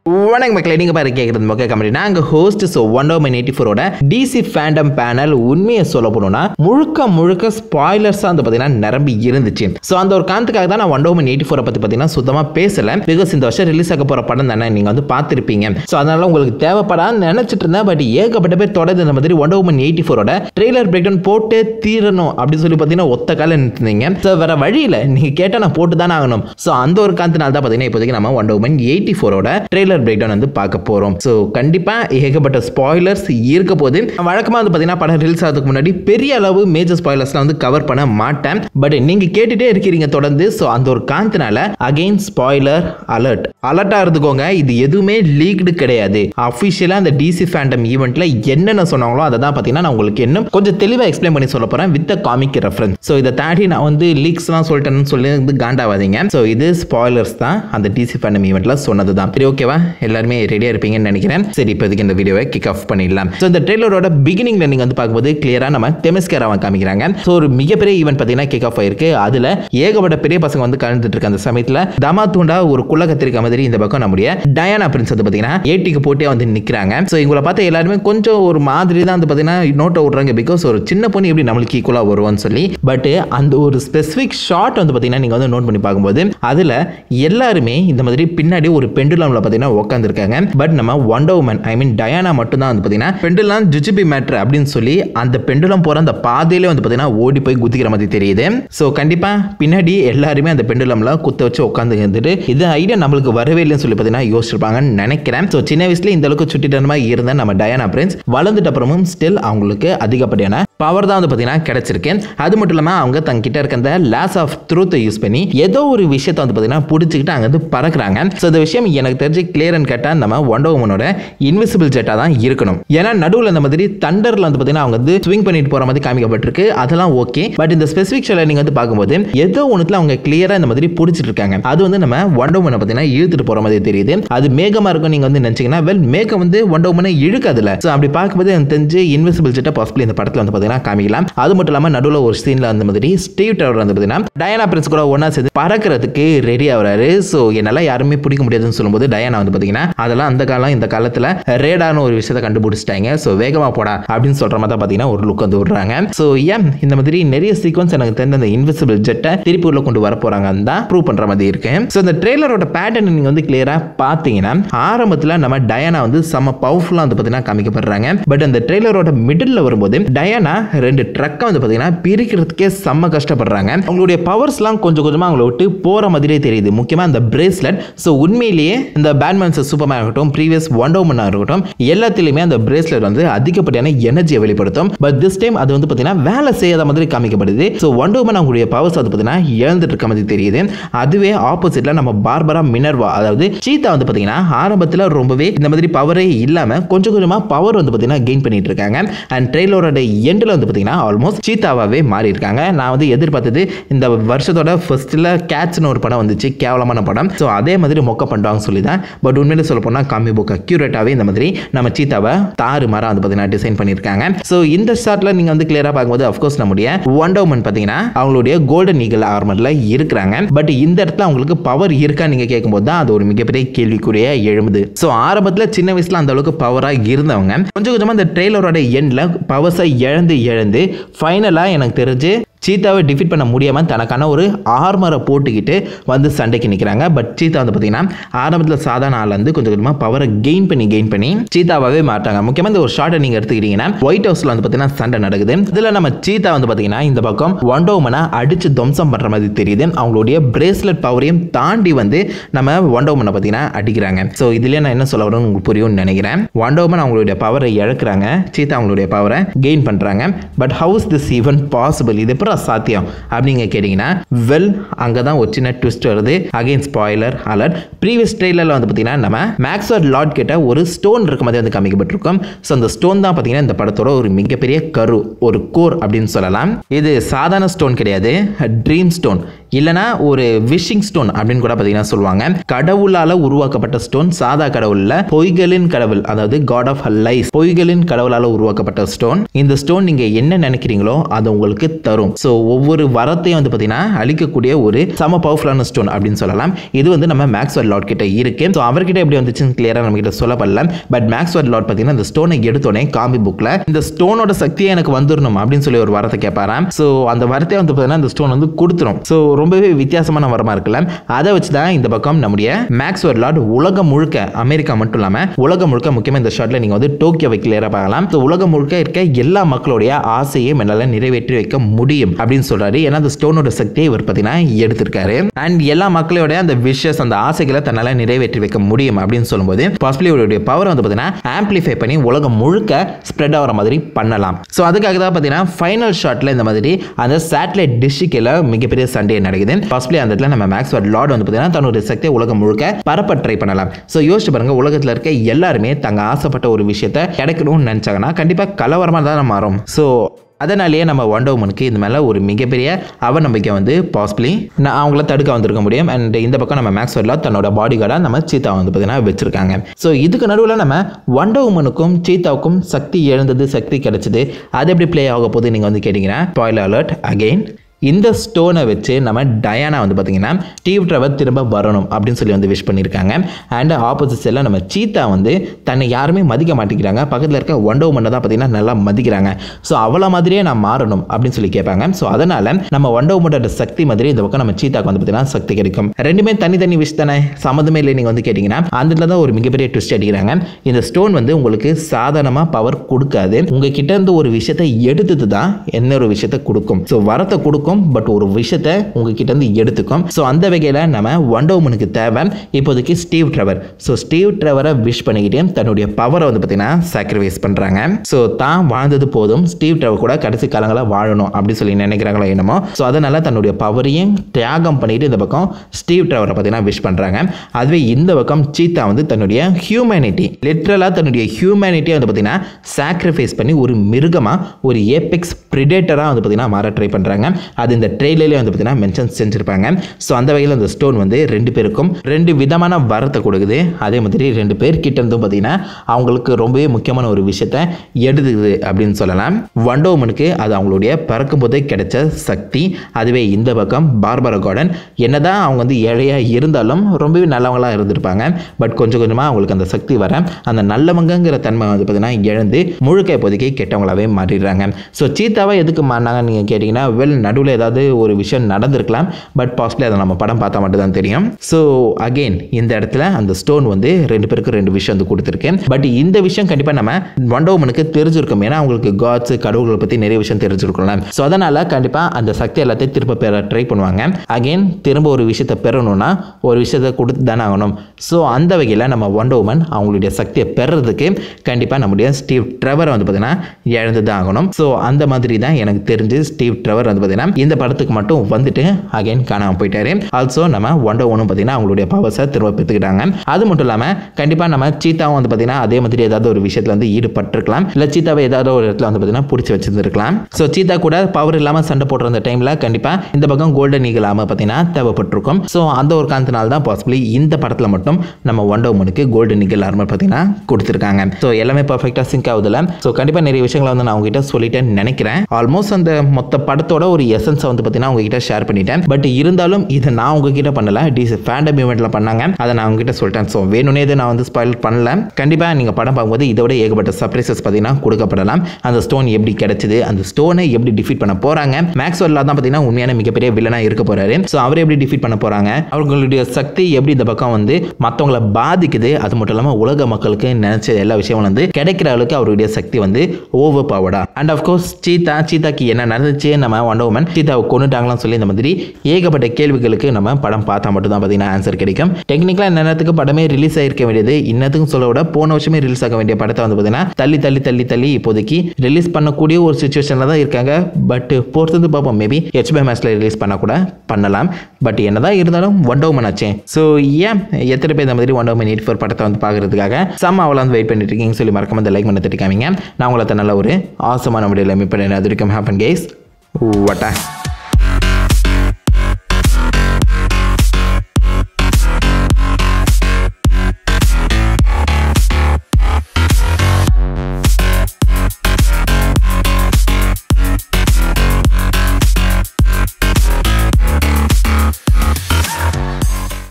வணக்கம் மக்களே நீங்கள் பாரு கேட்குறது மொக்க கம்பெனி நாங்கள் ஹோஸ்ட் ஸோ ஒன் ஓ மைன் எயிட்டி ஃபோரோட டிசி ஃபேண்டம் பேனல் உண்மையை சொல்ல போனோம்னா முழுக்க முழுக்க ஸ்பாய்லர்ஸாக வந்து பார்த்தீங்கன்னா நிரம்பி இருந்துச்சு ஸோ அந்த ஒரு காரணத்துக்காக தான் நான் ஒன் ஓ மைன் எயிட்டி ஃபோரை பற்றி பார்த்தீங்கன்னா சுத்தமாக பேசலை பிகாஸ் இந்த வருஷம் ரிலீஸ் ஆக போகிற படம் தானே நீங்கள் வந்து பார்த்துருப்பீங்க ஸோ அதனால உங்களுக்கு தேவைப்படான்னு நினச்சிட்டு இருந்தேன் பட் ஏகப்பட்ட பேர் தொடர்ந்து இந்த மாதிரி ஒன் ஓ மைன் எயிட்டி ஃபோரோட ட்ரெய்லர் பிரேக் டவுன் போட்டு தீரணும் அப்படின்னு சொல்லி பார்த்தீங்கன்னா ஒத்த கால நிறுத்துனீங்க ஸோ வேற வழியில் நீங்கள் கேட்டால் நான் போட்டு தானே ஆகணும் ஸோ அந்த ஒரு காரணத்தினால தான் பார்த்தீங்கன்னா இப்போதைக்கு நம்ம ஒன் ஓ மைன் எயிட்டி ஃபோரோட ட்ரெய்லர் பிரேக் டவுன் வந்து பார்க்க போகிறோம் ஸோ கண்டிப்பாக ஏகப்பட்ட ஸ்பாய்லர்ஸ் இருக்க போது வழக்கமாக வந்து பார்த்தீங்கன்னா படம் ரிலீஸ் ஆகிறதுக்கு முன்னாடி பெரிய அளவு மேஜர் ஸ்பாய்லர்ஸ்லாம் வந்து கவர் பண்ண மாட்டேன் பட் நீங்கள் கேட்டுட்டே இருக்கிறீங்க தொடர்ந்து ஸோ அந்த ஒரு காரணத்தினால அகைன் ஸ்பாய்லர் அலர்ட் அலர்ட்டாக இருந்துக்கோங்க இது எதுவுமே லீக்டு கிடையாது அஃபிஷியலாக அந்த டிசி ஃபேண்டம் ஈவெண்ட்டில் என்னென்ன சொன்னாங்களோ அதை தான் பார்த்தீங்கன்னா நான் உங்களுக்கு இன்னும் கொஞ்சம் தெளிவாக எக்ஸ்பிளைன் பண்ணி சொல்ல போகிறேன் வித் காமிக் ரெஃபரன்ஸ் ஸோ இதை தாண்டி நான் வந்து லீக்ஸ்லாம் சொல்லிட்டேன்னு சொல்லி வந்து காண்டாவாதீங்க ஸோ இது ஸ்பாய்லர்ஸ் தான் அந்த டிசி ஃபேண்டம் ஈவெண்ட்டில் சொன்னது தான் சரி ஓகேவா எல்லாருமே ரெடியாக இருப்பீங்கன்னு நினைக்கிறேன் சரி இப்போதைக்கு இந்த வீடியோவை கிக் ஆஃப் பண்ணிடலாம் ஸோ இந்த ட்ரெய்லரோட பிகினிங்கில் நீங்கள் வந்து பார்க்கும்போது கிளியராக நம்ம தெமஸ்கேராவை காமிக்கிறாங்க ஸோ ஒரு மிகப்பெரிய ஈவெண்ட் பார்த்தீங்கன்னா கிக் ஆஃப் ஆயிருக்கு அதில் ஏகப்பட்ட பெரிய பசங்க வந்து கலந்துட்டு இருக்க அந்த சமயத்தில் தமா தூண்டா ஒரு குள்ள கத்திரிக்க மாதிரி இந்த பக்கம் நம்முடைய டயானா பிரின்ஸ் வந்து பார்த்தீங்கன்னா ஏட்டிக்கு போட்டே வந்து நிற்கிறாங்க ஸோ இவங்களை பார்த்து எல்லாருமே கொஞ்சம் ஒரு மாதிரி தான் வந்து பார்த்தீங்கன்னா நோட்டை விட்றாங்க பிகாஸ் ஒரு சின்ன பொண்ணு எப்படி நம்மளுக்கு ஈக்குவலாக வருவான்னு சொல்லி பட் அந்த ஒரு ஸ்பெசிஃபிக் ஷாட் வந்து பார்த்தீங்கன்னா நீங்கள் வந்து நோட் பண்ணி பார்க்கும்போது அதில் எல்லாருமே இந்த மாதிரி பின்னாடி ஒரு பெண்டுலமில் பார்த்தீங்கன்னா உட்காந்துருக்காங்க பட் நம்ம Wonder Woman I mean Diana மட்டும் தான் வந்து பார்த்தீங்கன்னா பெண்டுலாம் ஜுஜிபி மேட்ரு அப்படின்னு சொல்லி அந்த பெண்டுலம் போகிற அந்த பாதையிலே வந்து பார்த்தீங்கன்னா ஓடி போய் குதிக்கிற மாதிரி தெரியுது ஸோ கண்டிப்பாக பின்னாடி எல்லாருமே அந்த பெண்டுலம்ல குத்த வச்சு உட்காந்து இருந்துட்டு இது ஐடியா நம்மளுக்கு வரவே இல்லைன்னு சொல்லி பார்த்தீங்கன்னா யோசிச்சிருப்பாங்கன்னு நினைக்கிறேன் ஸோ சின்ன வயசுல இந்த அளவுக்கு சுட்டித்தனமாக இருந்த நம்ம டயானா பிரின்ஸ் வளர்ந்துட்ட அப்புறமும் ஸ்டில் அவங்களுக்கு அதிகப்படியான பவர் தான் வந்து பார்த்தீங்கன்னா கிடைச்சிருக்கு அது மட்டும் இல்லாமல் அவங்க தங்கிட்ட இருக்க அந்த லாஸ் ஆஃப் ட்ரூத்தை யூஸ் பண்ணி ஏதோ ஒரு விஷயத்தை வந்து பார்த்தீங்கன்னா பிடிச்சிக்கிட்டு அங்கே வந்து பறக்குறாங்க ஸோ இந்த விஷயம் எனக்கு தெரிஞ்சு கிளியர்னு கேட்டால் நம்ம ஒண்டர் உமனோட இன்விசிபிள் ஜெட்டாக தான் இருக்கணும் ஏன்னா நடுவில் இந்த மாதிரி தண்டரில் வந்து பார்த்தீங்கன்னா அவங்க வந்து ஸ்விங் பண்ணிட்டு போகிற மாதிரி காமிக்கப்பட்டிருக்கு அதெல்லாம் ஓகே பட் இந்த ஸ்பெசிஃபிக் ஷோவில் நீங்கள் வந்து பார்க்கும்போது ஏதோ ஒன்றுத்தில் அவங்க கிளியராக இந்த மாதிரி பிடிச்சிட்டு இருக்காங்க அது வந்து நம்ம ஒண்டர் உமனை பார்த்தீங்கன்னா இழுத்துட்டு போகிற மாதிரி தெரியுது அது மேகமாக இருக்கும் நீங்கள் வந்து நினச்சிங்கன்னா வெல் மேகம் வந்து ஒண்டர் உமனை இழுக்காதுல ஸோ அப்படி பார்க்கும்போது எனக்கு தெரிஞ்சு இன்விசிபிள் ஜெட்டை பாசிபிள் இந்த படத்தில் வந்து பார்த்தீங்கன்னா காமிக்கலாம் அது மட்டும் இல்லாமல் நடுவில் ஒரு சீனில் அந்த மாதிரி ஸ்டீவ் டவர் வந்து பார்த்தீங்கன்னா டயானா பிரின்ஸ் கூட ஒன்றா சேர்ந்து பறக்கிறதுக்கு ரெடி ஆகுறாரு ஸோ என்னால் யாருமே பிடிக்க முடியாதுன்னு சொல்லும்போது டயானா வந்து பார்த்தீங்கன்னா அதெல்லாம் அந்த காலம் இந்த காலத்தில் ரேடான ஒரு விஷயத்தை கண்டுபிடிச்சிட்டாங்க ஸோ வேகமாக போடா அப்படின்னு சொல்கிற மாதிரி தான் பார்த்தீங்கன்னா ஒரு லுக் வந்து விடுறாங்க ஸோ ஏன் இந்த மாதிரி நிறைய சீக்வன்ஸ் எனக்கு தெரிந்த அந்த இன்விசிபிள் ஜெட்டை திருப்பி உள்ள கொண்டு வர போகிறாங்க தான் ப்ரூவ் பண்ணுற மாதிரி இருக்கு ஸோ இந்த ட்ரெய்லரோட பேட்டர்ன் நீங்கள் வந்து கிளியராக பார்த்தீங்கன்னா ஆரம்பத்தில் நம்ம டயானா வந்து செம்ம பவர்ஃபுல்லாக வந்து பார்த்தீங்கன்னா காமிக்கப்படுறாங்க பட் அந்த ட்ரெய்லரோட மிடில் வரும்போது டயானா ரெண்டு ட்ரக்கை வந்து பார்த்தீங்கன்னா பிரிக்கிறதுக்கே செம்ம கஷ்டப்படுறாங்க அவங்களுடைய பவர்ஸ்லாம் கொஞ்சம் கொஞ்சமாக அவங்கள விட்டு போகிற மாதிரியே தெரியுது முக்கியமாக அந்த பிரேஸ்லெட் ஸோ உண்மையிலேயே இந்த பேட்மேன்ஸ் சூப்பர்மேன் இருக்கட்டும் ப்ரீவியஸ் ஒண்டோமனாக இருக்கட்டும் எல்லாத்துலேயுமே அந்த பிரேஸ்லெட் வந்து அதிகப்படியான எனர்ஜியை வெளிப்படுத்தும் பட் திஸ் டைம் அது வந்து பார்த்தீங்கன்னா வேலை செய்யாத மாதிரி காமிக்கப்படுது ஸோ ஒண்டோமன் அவங்களுடைய பவர்ஸ் வந்து பார்த்தீங்கன்னா இழந்துட்டு இருக்க மாதிரி தெரியுது அதுவே ஆப்போசிட்டில் நம்ம பார்பரா மினர்வா அதாவது சீதா வந்து பார்த்தீங்கன்னா ஆரம்பத்தில் ரொம்பவே இந்த மாதிரி பவரே இல்லாமல் கொஞ்சம் கொஞ்சமாக பவர் வந்து பார்த்தீங்கன்னா கெயின் பண்ணிட்டு இருக்காங்க அண்ட் ட்ரெயிலரோட எண்டில் வந்து பார்த்தீங்கன்னா ஆல்மோஸ்ட் சீதாவாகவே மாறி இருக்காங்க நான் வந்து எதிர்பார்த்தது இந்த வருஷத்தோட ஃபர்ஸ்ட்டில் கேட்ச்னு ஒரு படம் வந்துச்சு கேவலமான படம் ஸோ அதே மாதிரி மொக்க பண்ணுவாங்க சொல்லி தான் பட் உண்மையிலே சொல்ல போனால் காமி புக் அக்யூரேட்டாகவே இந்த மாதிரி நம்ம சீதாவை தாறு மரம் வந்து பார்த்தீங்கன்னா டிசைன் பண்ணியிருக்காங்க ஸோ இந்த ஷாட்டில் நீங்கள் வந்து கிளியராக பார்க்கும்போது அஃப்கோர்ஸ் நம்முடைய ஒண்டோமன் பார்த்தீங்கன்னா அவங்களுடைய கோல்டன் ஈகல் ஆர்மரில் இருக்கிறாங்க பட் இந்த இடத்துல அவங்களுக்கு பவர் இருக்கா நீங்கள் கேட்கும்போது தான் அது ஒரு மிகப்பெரிய கேள்விக்குரிய எழும்புது ஸோ ஆரம்பத்தில் சின்ன வயசில் அந்த அளவுக்கு பவராக இருந்தவங்க கொஞ்சம் கொஞ்சமாக இந்த ட்ரெய்லரோட எண்டில் பவர்ஸை இழந்து இழந்து ஃபைனலாக எனக்கு தெரிஞ்சு சீத்தாவை டிஃபீட் பண்ண முடியாமல் தனக்கான ஒரு ஆர்மரை போட்டுக்கிட்டு வந்து சண்டைக்கு நிற்கிறாங்க பட் சீத்தா வந்து பார்த்தீங்கன்னா ஆரம்பத்தில் சாதாரண ஆள் வந்து கொஞ்சம் கொஞ்சமாக பவரை கெயின் பண்ணி கெயின் பண்ணி சீத்தாவாகவே மாட்டாங்க முக்கியமாக இந்த ஒரு ஷார்ட்டை நீங்கள் எடுத்துக்கிட்டீங்கன்னா ஒயிட் ஹவுஸில் வந்து பார்த்தீங்கன்னா சண்டை நடக்குது இதில் நம்ம சீத்தா வந்து பார்த்தீங்கன்னா இந்த பக்கம் ஒண்டோமனை அடித்து துவம்சம் பண்ணுற மாதிரி தெரியுது அவங்களுடைய பிரேஸ்லெட் பவரையும் தாண்டி வந்து நம்ம ஒண்டோமனை பார்த்தீங்கன்னா அடிக்கிறாங்க ஸோ இதுலேயே நான் என்ன சொல்ல வரேன்னு உங்களுக்கு புரியும்னு நினைக்கிறேன் ஒண்டோமன் அவங்களுடைய பவரை இழக்கிறாங்க சீத்தா அவங்களுடைய பவரை கெயின் பண்ணுறாங்க but how's this even possible இது எப்படி சாத்தியம் அப்படிங்க கேட்டிங்கன்னா வெல் அங்கே தான் ஒரு சின்ன ட்விஸ்ட் வருது அகைன் ஸ்பாய்லர் அலர்ட் ப்ரீவியஸ் ட்ரெயிலரில் வந்து பார்த்தீங்கன்னா நம்ம மேக்ஸ்வர்ட் லார்ட் கிட்ட ஒரு ஸ்டோன் இருக்க மாதிரி வந்து காமிக்கப்பட்டிருக்கும் ஸோ அந்த ஸ்டோன் தான் பார்த்தீங்கன்னா இந்த படத்தோட ஒரு மிகப்பெரிய கரு ஒரு கோர் அப்படின்னு சொல்லலாம் இது சாதாரண ஸ்டோன் கிடையாது ட்ரீம் ஸ்டோன் இல்லைனா ஒரு விஷிங் ஸ்டோன் அப்படின்னு கூட பார்த்தீங்கன்னா சொல்லுவாங்க கடவுளால் உருவாக்கப்பட்ட ஸ்டோன் சாதா கடவுளில் பொய்களின் கடவுள் அதாவது காட் ஆஃப் லைஃப் பொய்களின் கடவுளால் உருவாக்கப்பட்ட ஸ்டோன் இந்த ஸ்டோன் நீங்கள் என்ன நினைக்கிறீங்களோ அது உங்களுக்கு தரும் ஸோ ஒவ்வொரு வரத்தையும் வந்து பார்த்தீங்கன்னா அழிக்கக்கூடிய ஒரு சம பவர்ஃபுல்லான ஸ்டோன் அப்படின்னு சொல்லலாம் இது வந்து நம்ம மேக்ஸ்வெல் லாட் கிட்ட இருக்கு ஸோ அவர்கிட்ட எப்படி வந்துச்சுன்னு கிளியராக நம்ம கிட்ட சொல்லப்படல பட் மேக்ஸ்வெல் லாட் பார்த்தீங்கன்னா இந்த ஸ்டோனை எடுத்தோடனே காமி புக்கில் இந்த ஸ்டோனோட சக்தியை எனக்கு வந்துடணும் அப்படின்னு சொல்லி ஒரு வரத்தை கேட்பாராம் ஸோ அந்த வரத்தை வந்து பார்த்தீங்கன்னா இந்த ஸ்டோன் வந்து கொடுத்துரும் ஸோ ரொம்பவே வித்தியாசமான வரமா இருக்குல்ல அதை வச்சு தான் இந்த பக்கம் நம்முடைய மேக்ஸ்வெல் லாட் உலகம் முழுக்க அமெரிக்கா மட்டும் இல்லாமல் உலகம் முழுக்க முக்கியமாக இந்த ஷார்ட்ல நீங்கள் வந்து டோக்கியோவை கிளியராக பார்க்கலாம் ஸோ உலகம் முழுக்க இருக்க எல்லா மக்களுடைய ஆசையும் என்னால் நிறைவேற்றி வைக்க முடியும் அப்படின்னு சொல்றாரு ஏன்னா அந்த ஸ்டோனோட சக்தியை இவர் பார்த்தீங்கன்னா எடுத்திருக்காரு அண்ட் எல்லா மக்களோட அந்த விஷஸ் அந்த ஆசைகளை தன்னால் நிறைவேற்றி வைக்க முடியும் அப்படின்னு சொல்லும்போது பாசிபிளி இவருடைய பவர் வந்து பார்த்தீங்கன்னா ஆம்பிளிஃபை பண்ணி உலகம் முழுக்க ஸ்ப்ரெட் ஆகிற மாதிரி பண்ணலாம் ஸோ அதுக்காக தான் பார்த்தீங்கன்னா ஃபைனல் ஷாட்டில் இந்த மாதிரி அந்த சேட்டலைட் டிஷ்ஷுக்கில் மிகப்பெரிய சண்டே நடக்குது பாசிபிளி அந்த இடத்துல நம்ம மேக்ஸ் லார்ட் வந்து பார்த்தீங்கன்னா தன்னுடைய சக்தியை உலகம் முழுக்க பரப்ப ட்ரை பண்ணலாம் ஸோ யோசிச்சு பாருங்க உலகத்தில் இருக்க எல்லாருமே தங்க ஆசைப்பட்ட ஒரு விஷயத்த கிடைக்கணும்னு நினச்சாங்கன்னா கண்டிப்பாக கலவரமாக தான் மாறும் ஸோ அதனாலேயே நம்ம ஒண்டர் உமனுக்கு இது மேலே ஒரு மிகப்பெரிய அவநம்பிக்கை வந்து பாசிபிளி நான் அவங்கள தடுக்க வந்திருக்க முடியும் அண்ட் இந்த பக்கம் நம்ம மேக்ஸ் வரலாம் தன்னோட பாடி கார்டாக நம்ம சீத்தா வந்து பார்த்தீங்கன்னா வச்சிருக்காங்க ஸோ இதுக்கு நடுவில் நம்ம ஒண்டர் உமனுக்கும் சீத்தாவுக்கும் சக்தி எழுந்தது சக்தி கிடைச்சது அது எப்படி ப்ளே ஆக போகுது நீங்கள் வந்து கேட்டிங்கன்னா பாயில் அலர்ட் அகெயின் இந்த ஸ்டோனை வச்சு நம்ம டயானா வந்து பார்த்தீங்கன்னா ஸ்டீவ் ட்ரவர் திரும்ப வரணும் அப்படின்னு சொல்லி வந்து விஷ் பண்ணியிருக்காங்க அண்ட் ஆப்போசிட் எல்லாம் நம்ம சீத்தா வந்து தன்னை யாருமே மதிக்க மாட்டேங்கிறாங்க பக்கத்தில் இருக்க ஒண்டோ மண்ணை தான் பார்த்தீங்கன்னா நல்லா மதிக்கிறாங்க ஸோ அவளை மாதிரியே நான் மாறணும் அப்படின்னு சொல்லி கேட்பாங்க ஸோ அதனால் நம்ம ஒண்டோ மண்ணோட சக்தி மாதிரி இந்த பக்கம் நம்ம சீத்தாக்கு வந்து பார்த்தீங்கன்னா சக்தி கிடைக்கும் ரெண்டுமே தனி தனி விஷ் தானே சம்மந்தமே இல்லை நீங்கள் வந்து கேட்டிங்கன்னா அந்த இடத்துல தான் ஒரு மிகப்பெரிய ட்விஸ்ட் அடிக்கிறாங்க இந்த ஸ்டோன் வந்து உங்களுக்கு சாதாரணமாக பவர் கொடுக்காது உங்ககிட்ட இருந்து ஒரு விஷயத்தை எடுத்துட்டு தான் என்ன ஒரு விஷயத்தை கொடுக்கும் ஸோ வரத்தை கொடுக்கும் கொடுக்கும் பட் ஒரு விஷயத்தை உங்ககிட்ட இருந்து எடுத்துக்கும் ஸோ அந்த வகையில் நம்ம ஒண்டோமனுக்கு தேவை இப்போதைக்கு ஸ்டீவ் ட்ரெவர் ஸோ ஸ்டீவ் ட்ரெவரை விஷ் பண்ணிக்கிட்டே தன்னுடைய பவரை வந்து பார்த்தீங்கன்னா சாக்ரிஃபைஸ் பண்ணுறாங்க ஸோ தான் வாழ்ந்தது போதும் ஸ்டீவ் ட்ரெவர் கூட கடைசி காலங்களில் வாழணும் அப்படின்னு சொல்லி நினைக்கிறாங்களோ என்னமோ ஸோ அதனால் தன்னுடைய பவரையும் தியாகம் பண்ணிட்டு இந்த பக்கம் ஸ்டீவ் ட்ரெவரை பார்த்தீங்கன்னா விஷ் பண்ணுறாங்க அதுவே இந்த பக்கம் சீத்தா வந்து தன்னுடைய ஹியூமனிட்டி லிட்ரலாக தன்னுடைய ஹியூமனிட்டியை வந்து பார்த்தீங்கன்னா சாக்ரிஃபைஸ் பண்ணி ஒரு மிருகமாக ஒரு ஏபெக்ஸ் ப்ரிடேட்டராக வந்து பார்த்தீங்கன்னா மாற ட்ரை பண்ணுறாங்க அது இந்த ட்ரெயிலே வந்து பார்த்தீங்கன்னா மென்ஷன் செஞ்சுருப்பாங்க ஸோ அந்த வகையில் அந்த ஸ்டோன் வந்து ரெண்டு பேருக்கும் ரெண்டு விதமான வரத்தை கொடுக்குது அதே மாதிரி ரெண்டு பேர்கிட்ட இருந்தும் பார்த்தீங்கன்னா அவங்களுக்கு ரொம்பவே முக்கியமான ஒரு விஷயத்த எடுத்துக்குது அப்படின்னு சொல்லலாம் வண்டோமனுக்கு அது அவங்களுடைய பிறக்கும் போதே கிடைச்ச சக்தி அதுவே இந்த பக்கம் பார்பரா கார்டன் என்னதான் அவங்க வந்து ஏழையாக இருந்தாலும் ரொம்பவே நல்லவங்களாக இருந்திருப்பாங்க பட் கொஞ்சம் கொஞ்சமாக அவங்களுக்கு அந்த சக்தி வர அந்த நல்லவங்கங்கிற தன்மை வந்து பார்த்தீங்கன்னா இழந்து முழுக்க இப்போதைக்கு கெட்டவங்களாகவே மாறிடுறாங்க ஸோ சீத்தாவை எதுக்கு மாறினாங்கன்னு நீங்கள் கேட்டிங்கன்னா வெல் நடுவில் ஏதாவது ஒரு விஷயம் நடந்திருக்கலாம் பட் பாசிபிளி அதை நம்ம படம் பார்த்தா மட்டும் தான் தெரியும் ஸோ அகெயின் இந்த இடத்துல அந்த ஸ்டோன் வந்து ரெண்டு பேருக்கு ரெண்டு விஷயம் வந்து கொடுத்துருக்கு பட் இந்த விஷயம் கண்டிப்பாக நம்ம வண்டோமனுக்கு தெரிஞ்சிருக்கும் ஏன்னா அவங்களுக்கு காட்ஸ் கடவுள்களை பற்றி நிறைய விஷயம் தெரிஞ்சிருக்கும்ல ஸோ அதனால் கண்டிப்பாக அந்த சக்தி எல்லாத்தையும் திரும்ப பெற ட்ரை பண்ணுவாங்க அகெயின் திரும்ப ஒரு விஷயத்தை பெறணும்னா ஒரு விஷயத்தை கொடுத்து தானே ஆகணும் ஸோ அந்த வகையில் நம்ம வண்டோமன் அவங்களுடைய சக்தியை பெறதுக்கு கண்டிப்பாக நம்முடைய ஸ்டீவ் ட்ரெவரை வந்து பார்த்தீங்கன்னா இழந்து தான் ஆகணும் ஸோ அந்த மாதிரி தான் எனக்கு தெரிஞ்சு ஸ்டீவ் ட்ரெவர் வந்து பார்த்தீங்கன்னா இந்த படத்துக்கு மட்டும் வந்துட்டு அகைன் காணாமல் போயிட்டாரு ஆல்சோ நம்ம ஒண்டர் ஒன்றும் பார்த்தீங்கன்னா அவங்களுடைய பவர்ஸை திரும்ப பெற்றுக்கிட்டாங்க அது மட்டும் இல்லாமல் கண்டிப்பாக நம்ம சீத்தாவும் வந்து பார்த்தீங்கன்னா அதே மாதிரி ஏதாவது ஒரு விஷயத்தில் வந்து ஈடுபட்டிருக்கலாம் இல்லை சீத்தாவை ஏதாவது ஒரு இடத்துல வந்து பார்த்தீங்கன்னா பிடிச்சி வச்சிருந்துருக்கலாம் ஸோ சீத்தா கூட பவர் இல்லாமல் சண்டை போடுற அந்த டைமில் கண்டிப்பாக இந்த பக்கம் கோல்டன் ஈகிள் ஆமாம் பார்த்தீங்கன்னா தேவைப்பட்டிருக்கும் ஸோ அந்த ஒரு காரணத்தினால தான் பாசிபிளி இந்த படத்தில் மட்டும் நம்ம ஒண்டர் உமனுக்கு கோல்டன் ஈகிள் ஆர்மர் பார்த்தீங்கன்னா கொடுத்துருக்காங்க ஸோ எல்லாமே பர்ஃபெக்டாக சிங்க் ஆகுதுல ஸோ கண்டிப்பாக நிறைய விஷயங்களை வந்து நான் உங்ககிட்ட சொல்லிட்டேன்னு நினைக்கிறேன் ஆல்மோஸ்ட் அந்த மொத்த படத்தோட ஒரு எசன்ஸை வந்து பார்த்தீங்கன்னா உங்ககிட்ட ஷேர் பண்ணிட்டேன் பட் இருந்தாலும் இதை நான் உங்ககிட்ட பண்ணல டிஸ் ஃபேண்டம் ஈவெண்ட்டில் பண்ணாங்க அதை நான் உங்ககிட்ட சொல்லிட்டேன் ஸோ வேணும்னே இதை நான் வந்து ஸ்பாயில் பண்ணல கண்டிப்பாக நீங்கள் படம் பார்க்கும்போது இதை விட ஏகப்பட்ட சர்ப்ரைசஸ் பார்த்தீங்கன்னா கொடுக்கப்படலாம் அந்த ஸ்டோன் எப்படி கிடைச்சது அந்த ஸ்டோனை எப்படி டிஃபீட் பண்ண போகிறாங்க மேக்ஸ்வெல்லாம் தான் பார்த்தீங்கன்னா உண்மையான மிகப்பெரிய வில்லனாக இருக்க போகிறாரு ஸோ அவரை எப்படி டிஃபீட் பண்ண போகிறாங்க அவர்களுடைய சக்தி எப்படி இந்த பக்கம் வந்து மற்றவங்களை பாதிக்குது அது மட்டும் இல்லாமல் உலக மக்களுக்கு நினைச்ச எல்லா விஷயமும் வந்து கிடைக்கிற அளவுக்கு அவருடைய சக்தி வந்து ஓவர் பவர்டா அண்ட் ஆஃப்கோர்ஸ் சீதா சீதாக்கு என்ன நடந்துச்சு நம்ம ஒண்டர் உமன் சீதாவை கொண்டுட்டாங்களான்னு சொல்லி இந்த மாதிரி ஏகப்பட்ட கேள்விகளுக்கு நம்ம படம் பார்த்தா மட்டும் தான் பார்த்தீங்கன்னா ஆன்சர் கிடைக்கும் டெக்னிக்கலாக இந்த நேரத்துக்கு படமே ரிலீஸ் ஆயிருக்க வேண்டியது இன்னத்துக்கும் சொல்ல விட போன வருஷமே ரிலீஸ் ஆக வேண்டிய படத்தை வந்து பார்த்தீங்கன்னா தள்ளி தள்ளி தள்ளி தள்ளி இப்போதைக்கு ரிலீஸ் பண்ணக்கூடிய ஒரு சுச்சுவேஷனில் தான் இருக்காங்க பட் பொறுத்தது பார்ப்போம் மேபி ஹெச்பி மேட்ச்சில் ரிலீஸ் பண்ண கூட பண்ணலாம் பட் என்னதான் இருந்தாலும் ஒண்டர் உமன் ஆச்சே ஸோ ஏன் எத்தனை பேர் இந்த மாதிரி ஒண்டர் உமன் எயிட் ஃபோர் படத்தை வந்து பார்க்கறதுக்காக செம்ம அவளை வந்து வெயிட் பண்ணிட்டு இருக்கீங்கன்னு சொல்லி மறக்காம இந்த லைக் பண்ண தட்டிக்காமீங்க நான் உங்களை நல்ல ஒரு ஆசமான முடியல மீட் பண்ணேன் அது வரைக்கும் ஹேப்பன் கேஸ் வட்டா